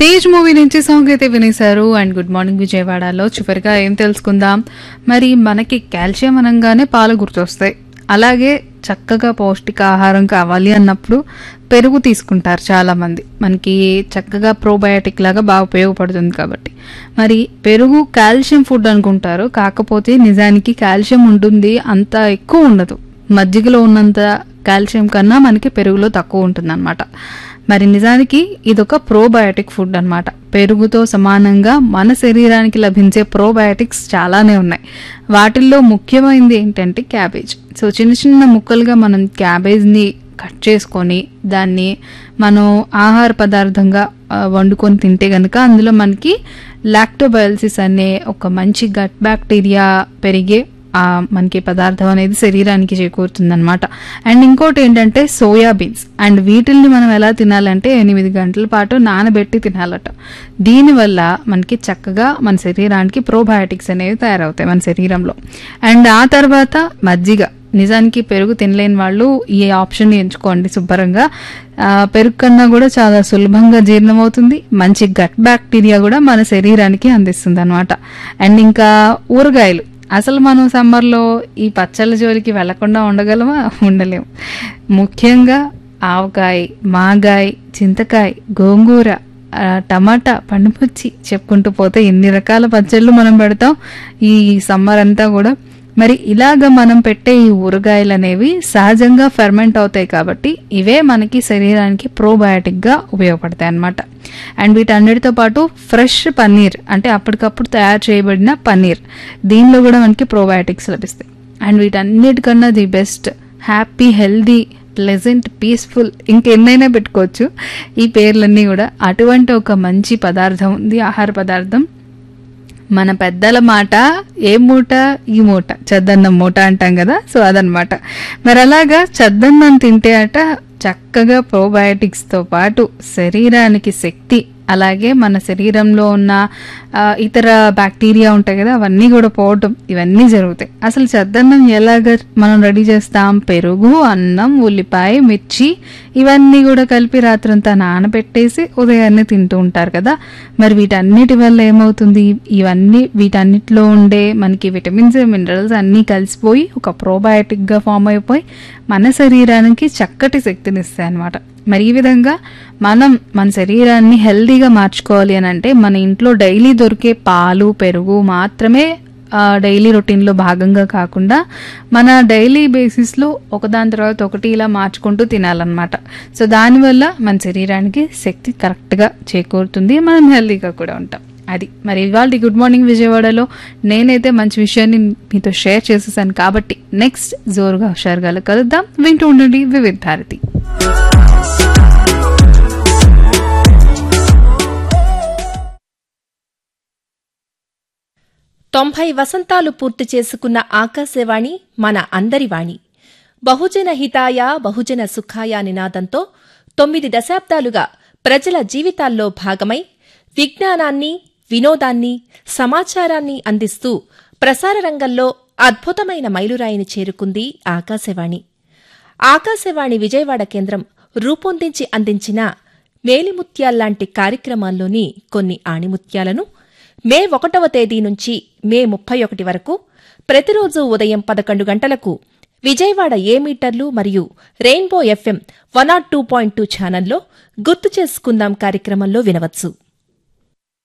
Tej movie నుంచి song అయితే వినేశారు and good morning విజయవాడలో చివరిగా ఏం తెలుసుకుందాం మరి మనకి కాల్షియం అనగానే పాలు గుర్తొస్తాయి అలాగే చక్కగా పౌష్టికాహారం కావాలి అన్నప్పుడు పెరుగు తీసుకుంటారు చాలా మంది మనకి చక్కగా ప్రోబయాటిక్ లాగా బాగా ఉపయోగపడుతుంది కాబట్టి మరి పెరుగు కాల్షియం ఫుడ్ అనుకుంటారు కాకపోతే నిజానికి కాల్షియం ఉంటుంది అంత ఎక్కువ ఉండదు మజ్జిగలో ఉన్నంత కాల్షియం కన్నా మనకి పెరుగులో తక్కువ ఉంటుంది మరి నిజానికి ఇదొక ప్రోబయాటిక్ ఫుడ్ అన్నమాట పెరుగుతో సమానంగా మన శరీరానికి లభించే ప్రోబయాటిక్స్ చాలానే ఉన్నాయి వాటిల్లో ముఖ్యమైనది ఏంటంటే క్యాబేజ్ సో చిన్న చిన్న ముక్కలుగా మనం క్యాబేజ్ని కట్ చేసుకొని దాన్ని మనం ఆహార పదార్థంగా ఆ, వండుకొని తింటే కనుక అందులో మనకి లాక్టోబయాలసిస్ అనే ఒక మంచి గట్ బ్యాక్టీరియా పెరిగే ఆ మనకి పదార్థం అనేది శరీరానికి చేకూరుతుంది అనమాట అండ్ ఇంకోటి ఏంటంటే సోయా బీన్స్ అండ్ వీటిల్ని మనం ఎలా తినాలంటే ఎనిమిది గంటల పాటు నానబెట్టి తినాలట దీనివల్ల మనకి చక్కగా మన శరీరానికి ప్రోబయాటిక్స్ అనేవి తయారవుతాయి మన శరీరంలో అండ్ ఆ తర్వాత మజ్జిగ నిజానికి పెరుగు తినలేని వాళ్ళు ఈ ఆప్షన్ ఎంచుకోండి శుభ్రంగా ఆ, పెరుగు కన్నా కూడా చాలా సులభంగా జీర్ణమవుతుంది మంచి గట్ బ్యాక్టీరియా కూడా మన శరీరానికి అందిస్తుంది అనమాట అండ్ ఇంకా ఊరగాయలు అసలు మనం సమ్మర్లో ఈ పచ్చళ్ళ జోలికి వెళ్లకుండా ఉండగలమా ఉండలేము ముఖ్యంగా ఆవకాయ మాగాయ చింతకాయ గోంగూర ఆ, టమాటా పండుమిర్చి చెప్పుకుంటూ పోతే ఎన్ని రకాల పచ్చళ్ళు మనం పెడతాం ఈ సమ్మర్ అంతా కూడా మరి ఇలాగ మనం పెట్టే ఈ ఊరగాయలు అనేవి సహజంగా ఫెర్మెంట్ అవుతాయి కాబట్టి ఇవే మనకి శరీరానికి ప్రోబయాటిక్ గా ఉపయోగపడతాయి అన్నమాట అండ్ వీటన్నిటితో పాటు ఫ్రెష్ పన్నీర్ అంటే అప్పటికప్పుడు తయారు చేయబడిన పన్నీర్ దీనిలో కూడా మనకి ప్రోబయాటిక్స్ లభిస్తాయి అండ్ వీటన్నిటికన్నా the best happy healthy pleasant peaceful ఇంకెన్నైనా పెట్టుకోవచ్చు ఈ పేర్లన్నీ కూడా అటువంటి ఒక మంచి పదార్థం ఉంది ఆహార పదార్థం మన పెద్దల మాట ఏ మూట ఈ మూట చద్దన్నం మూట అంటాం కదా సో అదనమాట మరి అలాగా చద్దన్నం తింటే అట చక్కగా ప్రోబయాటిక్స్తో పాటు శరీరానికి శక్తి అలాగే మన శరీరంలో ఉన్న ఆ, ఇతర బ్యాక్టీరియా ఉంటాయి కదా అవన్నీ కూడా పోవటం ఇవన్నీ జరుగుతాయి అసలు చద్దన్నం ఎలాగ మనం రెడీ చేస్తాం పెరుగు అన్నం ఉల్లిపాయ మిర్చి ఇవన్నీ కూడా కలిపి రాత్రంతా నానబెట్టేసి ఉదయాన్నే తింటూ ఉంటారు కదా మరి వీటన్నిటి వల్ల ఏమవుతుంది ఇవన్నీ వీటన్నిటిలో ఉండే మనకి విటమిన్స్ మినరల్స్ అన్నీ కలిసిపోయి ఒక ప్రోబయాటిక్గా ఫామ్ అయిపోయి మన శరీరానికి చక్కటి శక్తిని ఇస్తాయి అనమాట మరి ఈ విధంగా మనం మన శరీరాన్ని హెల్దీగా మార్చుకోవాలి అని అంటే మన ఇంట్లో డైలీ దొరికే పాలు పెరుగు మాత్రమే ఆ, డైలీ రొటీన్లో భాగంగా కాకుండా మన డైలీ బేసిస్లో ఒకదాని తర్వాత ఒకటి ఇలా మార్చుకుంటూ తినాలన్నమాట సో దానివల్ల మన శరీరానికి శక్తి కరెక్ట్గా చేకూరుతుంది మనం హెల్తీగా కూడా ఉంటాం అది మరి ఇవాళ గుడ్ మార్నింగ్ విజయవాడలో నేనైతే మంచి విషయాన్ని మీతో షేర్ చేసేసాను కాబట్టి నెక్స్ట్ జోరుగా హుషారుగా కలుద్దాం వింటూ ఉండండి వివిధ భారతి తొంభై వసంతాలు పూర్తి చేసుకున్న ఆకాశవాణి మన అందరి వాణి బహుజన హితాయ బహుజన సుఖాయ నినాదంతో తొమ్మిది దశాబ్దాలుగా ప్రజల జీవితాల్లో భాగమై విజ్ఞానాన్ని వినోదాన్ని సమాచారాన్ని అందిస్తూ ప్రసార రంగంలో అద్భుతమైన మైలురాయిని చేరుకుంది ఆకాశవాణి ఆకాశవాణి విజయవాడ కేంద్రం రూపొందించి అందించిన మేలిముత్యాల్లాంటి కార్యక్రమాల్లోని కొన్ని ఆణిముత్యాలను మే ఒకటవ తేదీ నుంచి మే ముప్పై ఒకటి వరకు ప్రతిరోజు ఉదయం పదకొండు గంటలకు విజయవాడ ఏ మీటర్లు మరియు rainbow FM one nought two point two ఛానల్లో గుర్తు చేసుకుందాం కార్యక్రమంలో వినవచ్చు